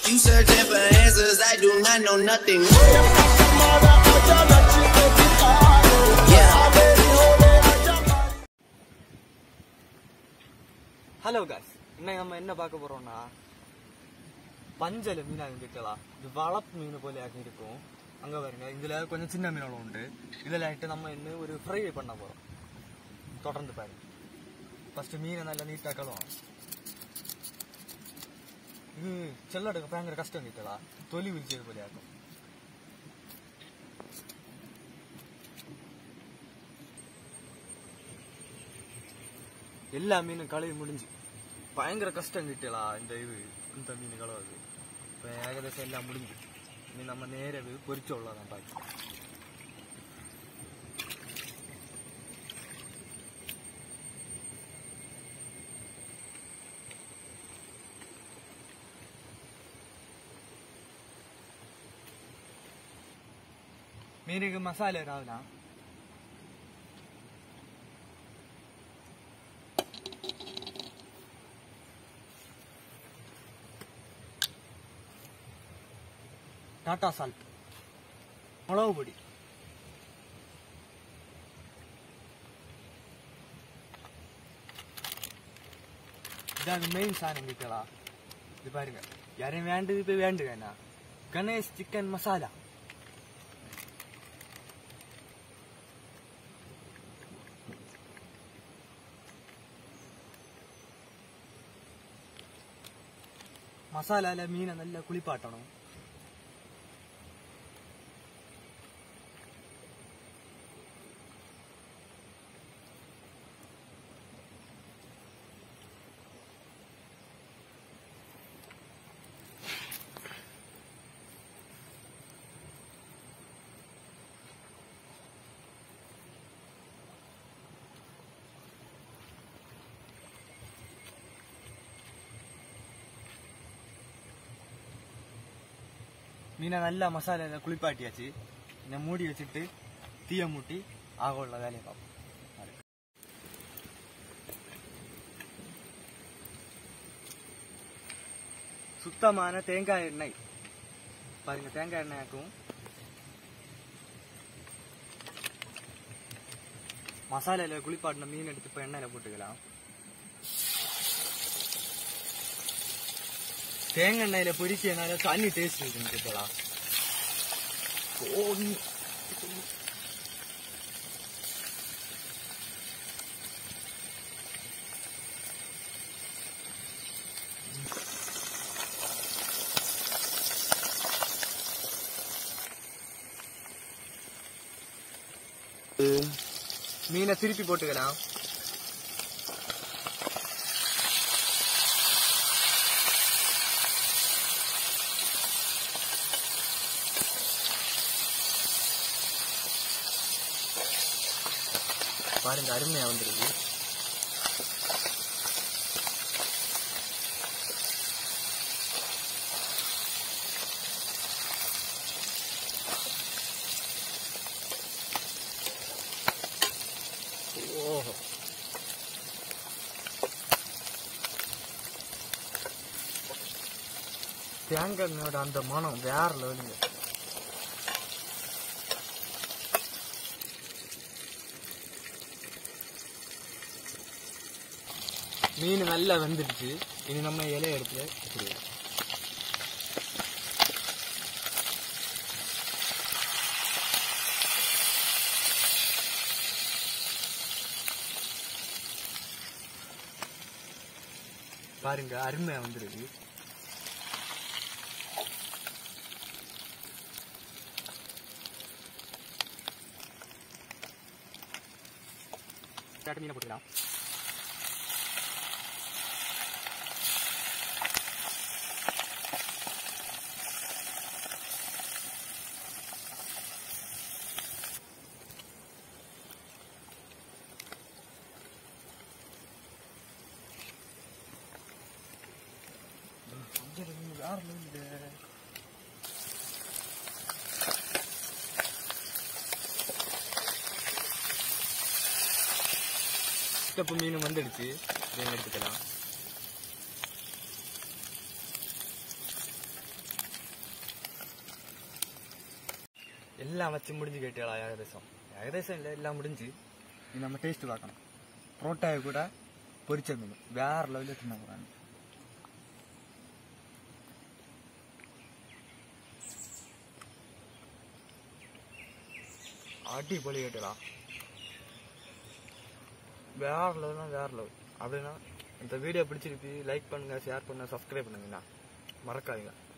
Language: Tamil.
You searching for answers, I do not know nothing. Yeah. Hello guys இன்னைக்கு நம்ம என்ன பார்க்க போறோம்னா பஞ்சல மீன் ஆகிருக்கலாம் இது வளப்பு மீன் போல ஆகி இருக்கும் அங்க பாருங்க இதுல கொஞ்சம் சின்ன மீன்களும் உண்டு இதுல ஆயிட்டு நம்ம இன்னும் ஒரு ஃப்ரை பண்ண போறோம் தொடர்ந்து பாருங்க ஃபர்ஸ்ட் மீனை நல்லா நீட்டா கழுவும் இது செல்லடுக்க பயங்கர கஷ்டம் கிட்டலா தொலி விரிச்சது போல ஆகும் எல்லா மீனும் கழுவி முடிஞ்சு பயங்கர கஷ்டம் கிட்டலா இந்த இது இந்த மீன் கழுவுது இப்போ ஏகദേശம் எல்லாம் முடிஞ்சு இனி நம்ம நேரவே பொரிச்ச உள்ளதான் பாக்கி மீனுக்கு மசாலா ராவுனா டாட்டா சால்ட் மிளகு பொடி இதான் மெயின் சாதனம் கிட்டலா இது பாருங்க யாரையும் வேண்டது போய் வேண்டுவேண்ணா கணேஷ் சிக்கன் மசாலா மசாலால மீனை நல்லா குளிப்பாட்டணும் மீனை நல்லா மசாலால குளிப்பாட்டியாச்சு இந்த மூடி வச்சுட்டு தீய மூட்டி ஆக உள்ள வேலையை பார்ப்போம் சுத்தமான தேங்காய் எண்ணெய் பாருங்க தேங்காய் எண்ணெய் ஆக்கும் மசாலால குளிப்பாட்டின மீன் எடுத்து இப்போ எண்ணெயில போட்டுக்கலாம் தேங்காய் எண்ணெயில பொரிக்கிறதுனால தண்ணி டேஸ்ட் இருக்குன்னு கேட்கலாம் மீனை திருப்பி போட்டுக்கலாம் பாருங்க அருமையா வந்துருக்கு ஓஹோ தேங்காய் எண்ணெயோட அந்த மனம் வேற லெவலுங்க மீன் நல்லா வெந்துடுச்சு இனி நம்ம இலைய எடுத்து வச்சிருவோம் பாருங்க அருமையா வந்துருக்கு ஸ்டார்ட் மீனை போட்டுக்கலாம் வேற level. ஸ்டெப் மீன் வந்துடுச்சு இதை எடுத்துக்கலாம் எல்லாம் வச்சு முடிஞ்சு கேட்டியாளா ஏகദേശம் ஏகദേശம் இல்லை எல்லாம் முடிஞ்சு இனி நம்ம டேஸ்ட் பார்க்கணும் புரோட்டாவை கூட பொரிச்ச மீன் வேற லெவலில் தின்ன போகிறாங்க அடிப்பொலி கேட்டடா வேற லெவல்னா வேற லெவல் அப்படின்னா இந்த வீடியோ பிடிச்சிருக்கு லைக் பண்ணுங்க ஷேர் பண்ணுங்க சப்ஸ்கிரைப் பண்ணுங்கண்ணா மறக்காதீங்க